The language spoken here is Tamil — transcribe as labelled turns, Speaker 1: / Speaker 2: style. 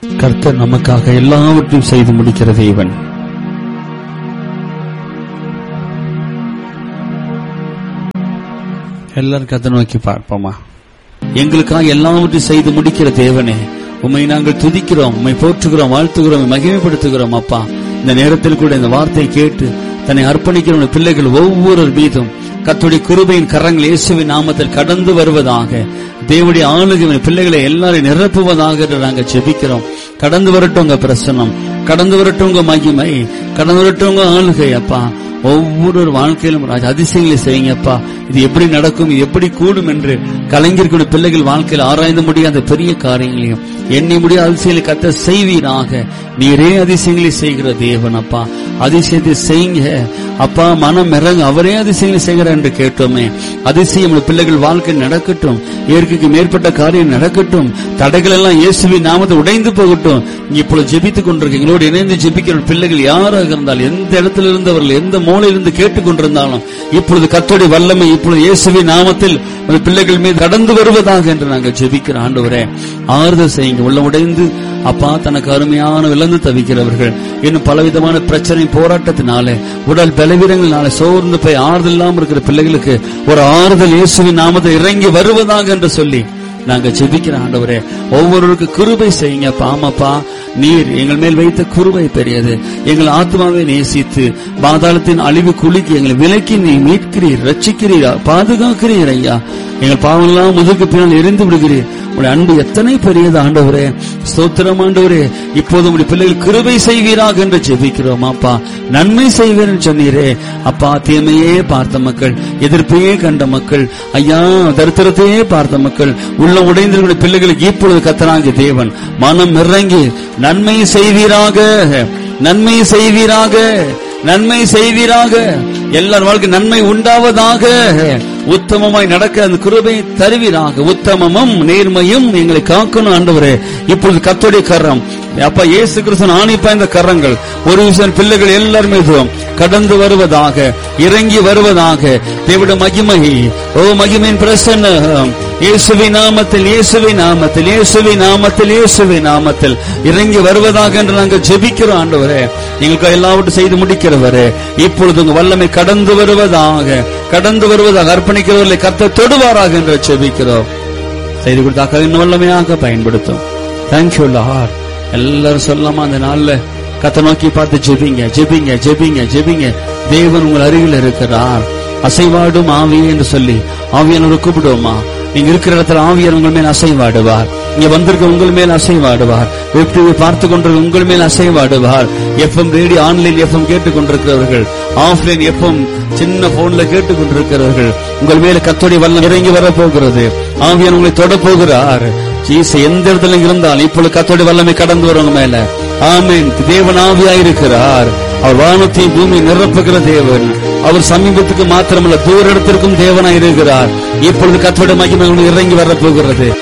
Speaker 1: கர்த்தர் நமக்காக எல்லாவற்றையும் செய்து முடிக்கிற தேவன் எல்லாரும் கத்தை நோக்கி பார்ப்போமா எங்களுக்காக எல்லாவற்றையும் செய்து முடிக்கிற தேவனே உம்மை நாங்கள் துதிக்கிறோம் உம்மை போற்றுகிறோம் வாழ்த்துகிறோம் உம்மை மகிமைப்படுத்துகிறோம் அப்பா இந்த நேரத்தில் கூட இந்த வார்த்தையை கேட்டு தன்னை அர்ப்பணிக்கிற உம்முடைய பிள்ளைகள் ஒவ்வொரு மீதும் கத்துடைய கிருபையின் கரங்கள் இயேசுவின் நாமத்தில் கடந்து வருவதாக தேவனுடைய ஆளுகை உம்முடைய பிள்ளைகளை எல்லாரையும் நிரப்புவதாக என்று நாங்கள் ஜெபிக்கிறோம் கடந்து வரட்டும் உங்க பிரசனம் கடந்து வரட்டும் உங்க மகிமை கடந்து வரட்டும் உங்க ஆளுகை அப்பா ஒவ்வொரு வாழ்க்கையிலும் ராஜா அதிசயங்களை செய்யுங்கப்பா இது எப்படி நடக்கும் இது எப்படி கூடும் என்று கலைஞர்களுடைய பிள்ளைகள் வாழ்க்கையில் ஆராய்ந்து முடியாத பெரிய காரியங்களையும் எண்ணி முடியாத அதிசயங்களை கத்த செய்வீராக நீரே அதிசயங்களை செய்கிற தேவன் அப்பா அதிசயத்தை செய்யுங்க அப்பா மனம் இறங்க அவரே அதிசயங்களை செய்கிறார் என்று கேட்டோமே அதிசயம் நம்முடைய பிள்ளைகள் வாழ்க்கை நடக்கட்டும் இயற்கைக்கு மேற்பட்ட காரியம் நடக்கட்டும் தடைகள் எல்லாம் இயேசுவின் நாமத்தை உடைந்து போகட்டும் இங்க இப்பொழுது ஜெபித்துக் கொண்டிருக்க எங்களோடு இணைந்து ஜெபிக்கிற பிள்ளைகள் யாராக இருந்தாலும் எந்த இடத்துல இருந்தவர்கள் எந்த மூலையிலிருந்து கேட்டுக் கொண்டிருந்தாலும் இப்பொழுது கத்தோடைய வல்லமை இப்பொழுது இயேசுவின் நாமத்தில் அந்த பிள்ளைகள் மீது கடந்து வருவதாக என்று நாங்கள் ஜெபிக்கிற ஆண்டவரே ஆறுதல் செய்யுங்க உள்ள உடைந்து அப்பா தனக்கு அருமையான விளந்து தவிக்கிறவர்கள் இன்னும் பலவிதமான பிரச்சனை போராட்டத்தினாலே உடல் பலவீனங்களினால சோர்ந்து போய் ஆறுதல் இல்லாமல் இருக்கிற பிள்ளைகளுக்கு ஒரு ஆறுதல் இயேசுவின் நாமத்தை இறங்கி வருவதாக என்று சொல்லி நாங்க ஜெபிக்கிற ஆண்டவரே ஒவ்வொருவருக்கு கிருபை செய்யுங்க பாமப்பா நீர் எங்கள் மேல் வைத்த குருவை பெரியது எங்கள் ஆத்மாவை நேசித்து பாதாளத்தின் அழிவு குலுக்கி எங்களை விலக்கி நீ மீட்கிறீர் ரட்சிக்கிறீர் பாதுகாக்கிறீர் ஐயா எங்கள் பாவங்களாம் முதுகு பின்னால் எரிந்து விடுகிறீர் உடைய அன்பு எத்தனை பெரியது ஆண்டவரே ஸ்தோத்திரம் ஆண்டவரே இப்போது உடைய பிள்ளைகள் கிருபை செய்வீராக என்று ஜெபிக்கிறோம் அப்பா நன்மை செய்வீர் என்று சொன்னீரே அப்பா தீமையே பார்த்த மக்கள் எதிர்ப்பையே கண்ட மக்கள் ஐயா தரித்திரத்தையே பார்த்த மக்கள் உள்ள உடைந்திருக்கிற பிள்ளைகளுக்கு இப்பொழுது கத்தராங்க தேவன் மனம் இறங்கி நன்மை செய்வீராக நன்மை செய்வீராக நன்மை செய்வீராக எல்லார் வாழ்க்கை நன்மை உண்டாவதாக உத்தமமாய் நடக்க அந்த கிருபை தருவீராக உத்தமமும் நேர்மையும் எங்களை காக்கணும் ஆண்டவரே இப்பொழுது கத்தோடைய கரம் அப்பா இயேசு கிறிஸ்தன் ஆணிப்பா இந்த கரங்கள் ஒரு விஷயம் பிள்ளைகள் எல்லார் மீதும் கடந்து வருவதாக இறங்கி வருவதாக தேவட மகிமை ஓ மகிமையின் பிரசன்னம் இயேசுவி நாமத்தில் இயேசுவி நாமத்தில் இயேசுவி நாமத்தில் இயேசுவி நாமத்தில் இறங்கி வருவதாக என்று நாங்கள் ஜெபிக்கிறோம் ஆண்டவரே எங்களுக்கு எல்லாவற்றையும் செய்து முடிக்கிறவரே இப்பொழுது உங்க வல்லமை கடந்து வருவதாக கடந்து வருவதாக அர்ப்பணிக்கிறவர்களை கத்த தொடுவாராக என்று ஜெபிக்கிறோம் செய்து கொடுத்தாக்க இன்னும் வல்லமையாக பயன்படுத்தும் தேங்க்யூ லார்ட் எல்லாரும் சொல்லாம அந்த நாள்ல கத்த நோக்கி பார்த்து ஜெபிங்க ஜெபிங்க ஜெபிங்க ஜெபிங்க தேவன் உங்கள் அருகில் இருக்கிறார் அசைவாடும் ஆவியே என்று சொல்லி ஆவியானவர் கூப்பிடுவோமா நீங்க இருக்கிற இடத்துல ஆவியர் உங்கள் மேல் அசைவாடுவார் இங்க வந்திருக்க உங்கள் மேல் அசைவாடுவார் வெப் டிவி பார்த்து கொண்டிருக்க உங்கள் மேல் அசைவாடுவார் எஃப்எம் ரேடியோ ஆன்லைன் எஃப்எம் கேட்டுக் கொண்டிருக்கிறவர்கள் ஆஃப்லைன் எஃப்எம் சின்ன போன்ல கேட்டுக் கொண்டிருக்கிறவர்கள் உங்கள் மேல கத்தோடைய வல்லம் இறங்கி வர போகிறது ஆவியன் உங்களை தொட போகிறார் ஜீச எந்த இடத்துல இருந்தால் இப்பொழுது கத்தோடைய வல்லமை கடந்து வரவங்க மேல ஆமீன் தேவன் ஆவியாயிருக்கிறார் அவர் வானத்தை பூமி நிரப்புகிற தேவன் அவர் சமீபத்துக்கு மாத்திரமல்ல தூர இடத்திற்கும் தேவனாய் இருக்கிறார் இப்பொழுது கத்தோட மகிமை இறங்கி வரப்போகிறது